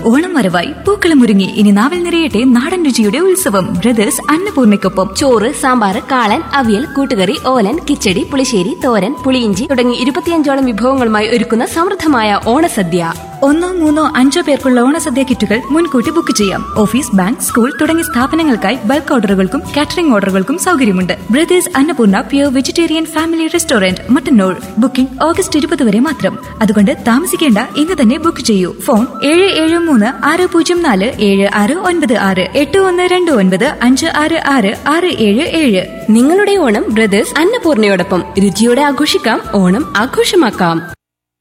ഓണം വരവായി പൂക്കളം ഒരുങ്ങി ഇനി നാവിൽ നിറയട്ടെ നാടൻ രുചിയുടെ ഉത്സവം ബ്രദേഴ്സ് അന്നപൂർണയ്ക്കൊപ്പം ചോറ് സാമ്പാർ കാളൻ അവിയൽ കൂട്ടുകറി ഓലൻ കിച്ചടി പുളിശ്ശേരി തോരൻ പുളിയിഞ്ചി തുടങ്ങി ഇരുപത്തിയഞ്ചോളം വിഭവങ്ങളുമായി ഒരുക്കുന്ന സമൃദ്ധമായ ഓണസദ്യ ഒന്നോ മൂന്നോ അഞ്ചോ പേർക്കുള്ള ഓണസദ്യ കിറ്റുകൾ മുൻകൂട്ടി ബുക്ക് ചെയ്യാം ഓഫീസ് ബാങ്ക് സ്കൂൾ തുടങ്ങിയ സ്ഥാപനങ്ങൾക്കായി ബൾക്ക് ഓർഡറുകൾക്കും കാറ്ററിംഗ് ഓർഡറുകൾക്കും സൗകര്യമുണ്ട് brothers Annapoorna pure vegetarian family restaurant Mattannur booking August ഇരുപത് വരെ മാത്രം അതുകൊണ്ട് താമസിക്കേണ്ട ഇന്ന് തന്നെ ബുക്ക് ചെയ്യൂ ഫോൺ ഏഴ് ഏഴ് മൂന്ന് ആറ് പൂജ്യം നാല് ഏഴ് ആറ് ഒൻപത് ആറ് എട്ട് ഒന്ന് രണ്ട് ഒൻപത് അഞ്ച് ആറ് ആറ് ആറ് ഏഴ് ഏഴ് നിങ്ങളുടെ ഓണം ബ്രദേഴ്സ് അന്നപൂർണയോടൊപ്പം രുചിയോടെ ആഘോഷിക്കാം ഓണം ആഘോഷമാക്കാം